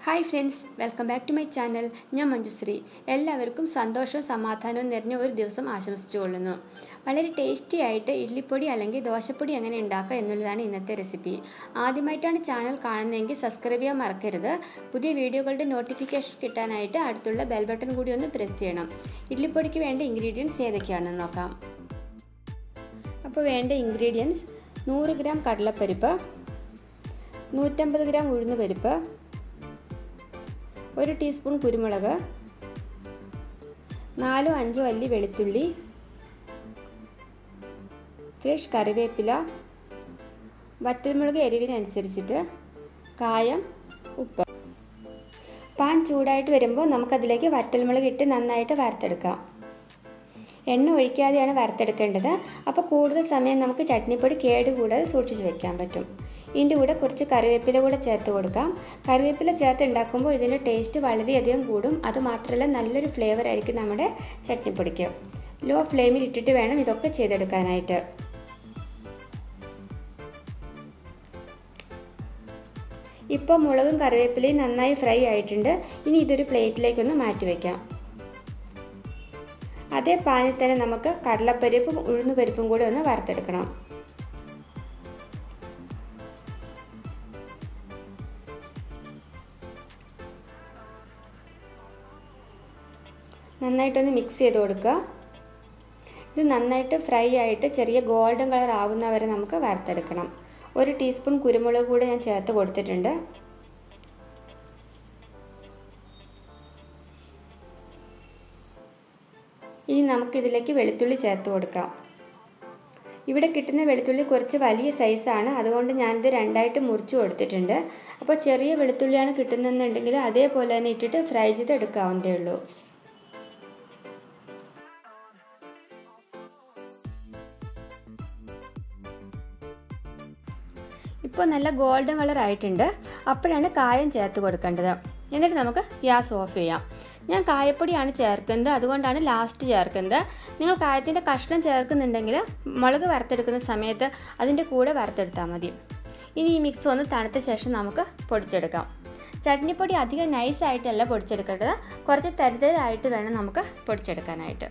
hi friends welcome back to my channel ഞാൻ മഞ്ജുശ്രീ എല്ലാവർക്കും സന്തോഷവും സമാധാനവും നിറഞ്ഞ ഒരു ദിവസം ആശംസിച്ചുകൊള്ളുന്നു വളരെ ടേസ്റ്റി ആയിട്ട് ഇഡ്ലിപ്പൊടി അല്ലെങ്കിൽ ദോശപ്പൊടി എങ്ങനെ ഉണ്ടാക്കുക എന്നുള്ളതാണ് ഇന്നത്തെ റെസിപ്പി ആദ്യമായിട്ടാണ് ചാനൽ കാണുന്നതെങ്കിൽ സബ്സ്ക്രൈബ് ചെയ്യാൻ മറക്കരുത് പുതിയ വീഡിയോകളുടെ നോട്ടിഫിക്കേഷൻ കിട്ടാനായിട്ട് അടുത്തുള്ള ബെൽ ബട്ടൺ കൂടി ഒന്ന് പ്രസ് ചെയ്യണം ഇഡ്ലിപ്പൊടിക്ക് വേണ്ട ഇൻഗ്രീഡിയൻസ് ഏതൊക്കെയാണെന്ന് നോക്കാം അപ്പോൾ വേണ്ട ഇൻഗ്രീഡിയൻസ് നൂറ് ഗ്രാം കടലപ്പരിപ്പ് നൂറ്റമ്പത് ഗ്രാം ഉഴുന്ന് പരിപ്പ് ഒരു ടീസ്പൂൺ കുരുമുളക് നാലോ അഞ്ചോ അല്ലി വെളുത്തുള്ളി ഫ്രഷ് കറിവേപ്പില വറ്റൽമുളക് എരിവിനനുസരിച്ചിട്ട് കായം ഉപ്പ് പാൻ ചൂടായിട്ട് വരുമ്പോൾ നമുക്കതിലേക്ക് വറ്റൽമുളക് ഇട്ട് നന്നായിട്ട് വറുത്തെടുക്കാം എണ്ണ ഒഴിക്കാതെയാണ് വറുത്തെടുക്കേണ്ടത് അപ്പോൾ കൂടുതൽ സമയം നമുക്ക് ചട്നിപ്പൊടി കേടുകൂടാതെ സൂക്ഷിച്ച് വെക്കാൻ പറ്റും ഇതിൻ്റെ കൂടെ കുറച്ച് കറിവേപ്പില കൂടെ ചേർത്ത് കൊടുക്കാം കറിവേപ്പില ചേർത്ത് ഉണ്ടാക്കുമ്പോൾ ഇതിൻ്റെ ടേസ്റ്റ് വളരെയധികം കൂടും അതുമാത്രമല്ല നല്ലൊരു ഫ്ലേവർ ആയിരിക്കും നമ്മുടെ ചട്നിപ്പൊടിക്ക് ലോ ഫ്ലെയിമിൽ ഇട്ടിട്ട് വേണം ഇതൊക്കെ ചെയ്തെടുക്കാനായിട്ട് ഇപ്പോൾ മുളകും കറിവേപ്പിലയും നന്നായി ഫ്രൈ ആയിട്ടുണ്ട് ഇനി ഇതൊരു പ്ലേറ്റിലേക്കൊന്ന് മാറ്റി വയ്ക്കാം അതേ പാനിൽ തന്നെ നമുക്ക് കടലപ്പരിപ്പും ഉഴുന്നുപരിപ്പും കൂടെ ഒന്ന് വറുത്തെടുക്കണം നന്നായിട്ടൊന്ന് മിക്സ് ചെയ്ത് കൊടുക്കുക ഇത് നന്നായിട്ട് ഫ്രൈ ആയിട്ട് ചെറിയ ഗോൾഡൻ കളർ ആവുന്ന വരെ നമുക്ക് വറുത്തെടുക്കണം ഒരു ടീസ്പൂൺ കുരുമുളക് കൂടെ ഞാൻ ചേർത്ത് കൊടുത്തിട്ടുണ്ട് ഇനി നമുക്കിതിലേക്ക് വെളുത്തുള്ളി ചേർത്ത് കൊടുക്കാം ഇവിടെ കിട്ടുന്ന വെളുത്തുള്ളി കുറച്ച് വലിയ സൈസാണ് അതുകൊണ്ട് ഞാനിത് രണ്ടായിട്ട് മുറിച്ച് കൊടുത്തിട്ടുണ്ട് അപ്പോൾ ചെറിയ വെളുത്തുള്ളിയാണ് കിട്ടുന്നതെന്നുണ്ടെങ്കിൽ അതേപോലെ തന്നെ ഇട്ടിട്ട് ഫ്രൈ ചെയ്ത് എടുക്കാവുന്നതേ ഉള്ളൂ ഇപ്പോൾ നല്ല ഗോൾഡൻ കളർ ആയിട്ടുണ്ട് അപ്പോഴാണ് കായം ചേർത്ത് കൊടുക്കേണ്ടത് എന്നിട്ട് നമുക്ക് ഗ്യാസ് ഓഫ് ചെയ്യാം ഞാൻ കായപ്പൊടിയാണ് ചേർക്കുന്നത് അതുകൊണ്ടാണ് ലാസ്റ്റ് ചേർക്കുന്നത് നിങ്ങൾ കായത്തിൻ്റെ കഷ്ണം ചേർക്കുന്നുണ്ടെങ്കിൽ മുളക് വറുത്തെടുക്കുന്ന സമയത്ത് അതിൻ്റെ കൂടെ വറുത്തെടുത്താൽ മതി ഇനി ഈ മിക്സ് ഒന്ന് തണുത്ത ശേഷം നമുക്ക് പൊടിച്ചെടുക്കാം ചട്നിപ്പൊടി അധികം നൈസായിട്ടല്ല പൊടിച്ചെടുക്കേണ്ടത് കുറച്ച് തരിതരായിട്ട് വേണം നമുക്ക് പൊടിച്ചെടുക്കാനായിട്ട്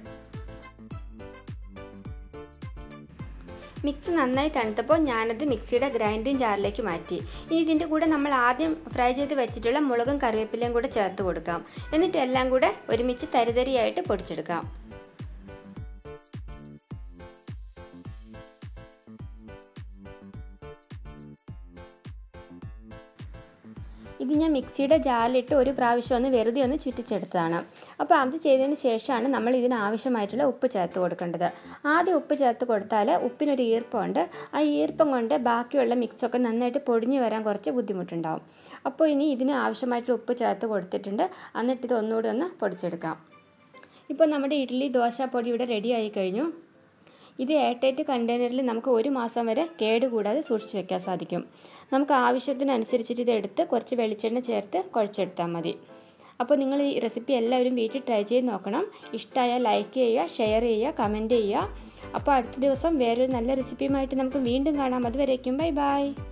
മിക്സ് നന്നായി തണുത്തപ്പോൾ ഞാനത് മിക്സിയുടെ ഗ്രൈൻഡിങ് ജാറിലേക്ക് മാറ്റി ഇനി ഇതിൻ്റെ കൂടെ നമ്മൾ ആദ്യം ഫ്രൈ ചെയ്ത് വെച്ചിട്ടുള്ള മുളകും കറിവേപ്പിലയും കൂടെ ചേർത്ത് കൊടുക്കാം എന്നിട്ട് എല്ലാം കൂടെ ഒരുമിച്ച് തരിതരിയായിട്ട് പൊടിച്ചെടുക്കാം ഇത് ഞാൻ മിക്സിയുടെ ജാറിലിട്ട് ഒരു പ്രാവശ്യം ഒന്ന് വെറുതെ ഒന്ന് ചുറ്റിച്ചെടുത്തതാണ് അപ്പോൾ അത് ചെയ്തതിന് ശേഷമാണ് നമ്മൾ ഇതിന് ആവശ്യമായിട്ടുള്ള ഉപ്പ് ചേർത്ത് കൊടുക്കേണ്ടത് ആദ്യം ഉപ്പ് ചേർത്ത് കൊടുത്താൽ ഉപ്പിനൊരു ഈർപ്പമുണ്ട് ആ ഈർപ്പം കൊണ്ട് ബാക്കിയുള്ള മിക്സൊക്കെ നന്നായിട്ട് പൊടിഞ്ഞു വരാൻ കുറച്ച് ബുദ്ധിമുട്ടുണ്ടാവും അപ്പോൾ ഇനി ഇതിന് ആവശ്യമായിട്ടുള്ള ഉപ്പ് ചേർത്ത് കൊടുത്തിട്ടുണ്ട് എന്നിട്ട് ഇത് ഒന്നുകൂടി ഒന്ന് പൊടിച്ചെടുക്കാം ഇപ്പോൾ നമ്മുടെ ഇഡ്ഡലി ദോശ പൊടി ഇവിടെ റെഡി ആയി കഴിഞ്ഞു ഇത് എയർടൈറ്റ് കണ്ടെയ്നറിൽ നമുക്ക് ഒരു മാസം വരെ കേടുകൂടാതെ സൂക്ഷിച്ച് വെക്കാൻ സാധിക്കും നമുക്ക് ആവശ്യത്തിനനുസരിച്ചിട്ട് ഇത് എടുത്ത് കുറച്ച് വെളിച്ചെണ്ണ ചേർത്ത് കുഴച്ചെടുത്താൽ മതി അപ്പോൾ നിങ്ങൾ ഈ റെസിപ്പി എല്ലാവരും വീട്ടിൽ ട്രൈ ചെയ്ത് നോക്കണം ഇഷ്ടമായാൽ ലൈക്ക് ചെയ്യുക ഷെയർ ചെയ്യുക കമൻറ്റ് ചെയ്യുക അപ്പോൾ അടുത്ത ദിവസം വേറൊരു നല്ല റെസിപ്പിയുമായിട്ട് നമുക്ക് വീണ്ടും കാണാം അതുവരേക്കും ബൈ ബൈ